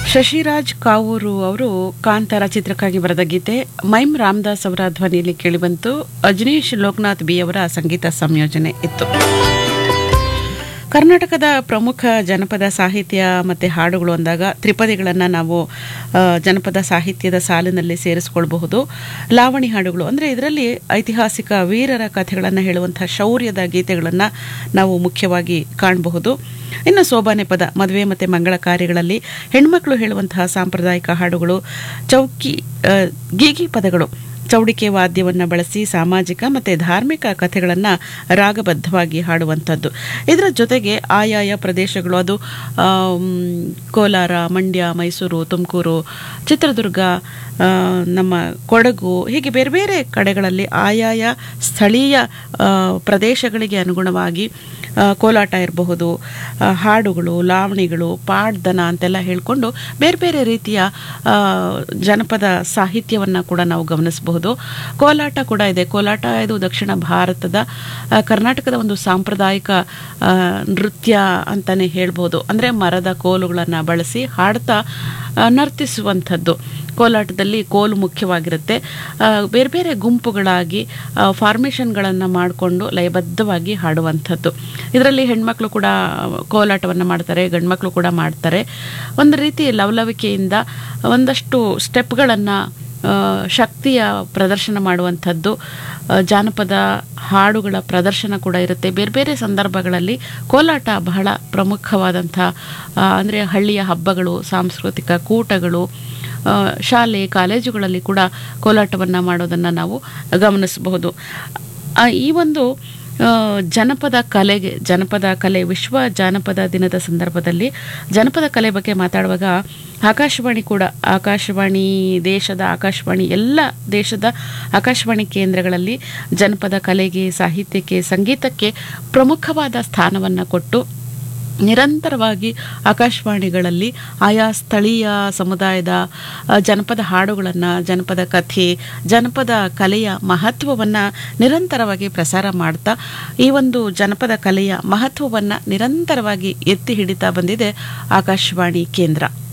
ಶಶಿರಾಜ್ ಕಾವೂರು ಅವರು ಕಾಂತಾರ ಚಿತ್ರಕ್ಕಾಗಿ ಬರೆದ ಗೀತೆ ಮೈಮ್ ರಾಮದಾಸ್ ಅವರ ಧ್ವನಿಯಲ್ಲಿ ಕೇಳಿಬಂತು ಅಜನೀಶ್ ಲೋಕನಾಥ್ ಬಿ ಅವರ ಸಂಗೀತ ಸಂಯೋಜನೆ ಇತ್ತು ಕರ್ನಾಟಕದ ಪ್ರಮುಖ ಜನಪದ ಸಾಹಿತ್ಯ ಮತ್ತು ಹಾಡುಗಳು ಅಂದಾಗ ತ್ರಿಪದಿಗಳನ್ನು ನಾವು ಆ, ಜನಪದ ಸಾಹಿತ್ಯದ ಸಾಲಿನಲ್ಲಿ ಸೇರಿಸ್ಕೊಳ್ಬಹುದು ಲಾವಣಿ ಹಾಡುಗಳು ಅಂದರೆ ಇದರಲ್ಲಿ ಐತಿಹಾಸಿಕ ವೀರರ ಕಥೆಗಳನ್ನು ಹೇಳುವಂಥ ಶೌರ್ಯದ ಗೀತೆಗಳನ್ನು ನಾವು ಮುಖ್ಯವಾಗಿ ಕಾಣಬಹುದು ಇನ್ನು ಸೋಬಾನೆ ಪದ ಮದುವೆ ಮತ್ತು ಮಂಗಳ ಕಾರ್ಯಗಳಲ್ಲಿ ಹೆಣ್ಮಕ್ಳು ಹೇಳುವಂತಹ ಸಾಂಪ್ರದಾಯಿಕ ಹಾಡುಗಳು ಚೌಕಿ ಆ, ಗೀಗಿ ಪದಗಳು ಚೌಡಿಕೆ ವಾದ್ಯವನ್ನು ಬಳಸಿ ಸಾಮಾಜಿಕ ಮತ್ತು ಧಾರ್ಮಿಕ ಕಥೆಗಳನ್ನು ರಾಗಬದ್ಧವಾಗಿ ಹಾಡುವಂಥದ್ದು ಇದರ ಜೊತೆಗೆ ಆಯಾಯ ಪ್ರದೇಶಗಳು ಅದು ಆಮ್, ಕೋಲಾರ ಮಂಡ್ಯ ಮೈಸೂರು ತುಮಕೂರು ಚಿತ್ರದುರ್ಗ ಆ, ನಮ್ಮ ಕೊಡಗು ಹೀಗೆ ಬೇರೆ ಬೇರೆ ಕಡೆಗಳಲ್ಲಿ ಆಯಾಯ ಸ್ಥಳೀಯ ಆ, ಪ್ರದೇಶಗಳಿಗೆ ಅನುಗುಣವಾಗಿ ಆ, ಕೋಲಾಟ ಇರಬಹುದು ಆ, ಹಾಡುಗಳು ಲಾವಣಿಗಳು ಪಾಡ್ದನ ಅಂತೆಲ್ಲ ಹೇಳ್ಕೊಂಡು ಬೇರೆ ಬೇರೆ ರೀತಿಯ ಆ, ಜನಪದ ಸಾಹಿತ್ಯವನ್ನು ಕೂಡ ನಾವು ಗಮನಿಸಬಹುದು ಕೋಲಾಟ ಕೂಡ ಇದೆ ಕೋಲಾಟ ಇದು ದಕ್ಷಿಣ ಭಾರತದ ಆ, ಕರ್ನಾಟಕದ ಒಂದು ಸಾಂಪ್ರದಾಯಿಕ ಆ, ನೃತ್ಯ ಅಂತಾನೆ ಹೇಳ್ಬೋದು ಅಂದರೆ ಮರದ ಕೋಲುಗಳನ್ನು ಬಳಸಿ ಹಾಡ್ತಾ ಆ, ನರ್ತಿಸುವಂಥದ್ದು ಕೋಲಾಟದಲ್ಲಿ ಕೋಲು ಮುಖ್ಯವಾಗಿರುತ್ತೆ ಆ, ಬೇರೆ ಬೇರೆ ಗುಂಪುಗಳಾಗಿ ಫಾರ್ಮೇಷನ್ಗಳನ್ನು ಮಾಡಿಕೊಂಡು ಲಯಬದ್ಧವಾಗಿ ಹಾಡುವಂಥದ್ದು ಇದರಲ್ಲಿ ಹೆಣ್ಮಕ್ಳು ಕೂಡ ಕೋಲಾಟವನ್ನು ಮಾಡ್ತಾರೆ ಗಂಡ್ಮಕ್ಳು ಕೂಡ ಮಾಡ್ತಾರೆ ಒಂದು ರೀತಿ ಲವಲವಿಕೆಯಿಂದ ಒಂದಷ್ಟು ಸ್ಟೆಪ್ಗಳನ್ನು ಶಕ್ತಿಯ ಪ್ರದರ್ಶನ ಮಾಡುವಂಥದ್ದು ಆ, ಜಾನಪದ ಹಾಡುಗಳ ಪ್ರದರ್ಶನ ಕೂಡ ಇರುತ್ತೆ ಬೇರೆ ಬೇರೆ ಸಂದರ್ಭಗಳಲ್ಲಿ ಕೋಲಾಟ ಬಹಳ ಪ್ರಮುಖವಾದಂಥ ಅಂದರೆ ಹಳ್ಳಿಯ ಹಬ್ಬಗಳು ಸಾಂಸ್ಕೃತಿಕ ಕೂಟಗಳು ಆ, ಶಾಲೆ ಕಾಲೇಜುಗಳಲ್ಲಿ ಕೂಡ ಕೋಲಾಟವನ್ನು ಮಾಡೋದನ್ನು ನಾವು ಗಮನಿಸಬಹುದು ಆ, ಈ ಒಂದು ಆ, ಜನಪದ ಕಲೆಗೆ ಜನಪದ ಕಲೆ ವಿಶ್ವ ಜಾನಪದ ದಿನದ ಸಂದರ್ಭದಲ್ಲಿ ಜನಪದ ಕಲೆ ಬಗ್ಗೆ ಮಾತಾಡುವಾಗ ಆಕಾಶವಾಣಿ ಕೂಡ ಆಕಾಶವಾಣಿ ದೇಶದ ಆಕಾಶವಾಣಿ ಎಲ್ಲ ದೇಶದ ಆಕಾಶವಾಣಿ ಕೇಂದ್ರಗಳಲ್ಲಿ ಜನಪದ ಕಲೆಗೆ ಸಾಹಿತ್ಯಕ್ಕೆ ಸಂಗೀತಕ್ಕೆ ಪ್ರಮುಖವಾದ ಸ್ಥಾನವನ್ನು ಕೊಟ್ಟು ನಿರಂತರವಾಗಿ ಆಕಾಶವಾಣಿಗಳಲ್ಲಿ ಆಯಾ ಸ್ಥಳೀಯ ಸಮುದಾಯದ ಆ, ಜನಪದ ಹಾಡುಗಳನ್ನು ಜನಪದ ಕಥೆ ಜನಪದ ಕಲೆಯ ಮಹತ್ವವನ್ನು ನಿರಂತರವಾಗಿ ಪ್ರಸಾರ ಮಾಡ್ತಾ ಈ ಒಂದು ಜನಪದ ಕಲೆಯ ಮಹತ್ವವನ್ನು ನಿರಂತರವಾಗಿ ಎತ್ತಿ ಹಿಡಿತಾ ಬಂದಿದೆ ಆಕಾಶವಾಣಿ ಕೇಂದ್ರ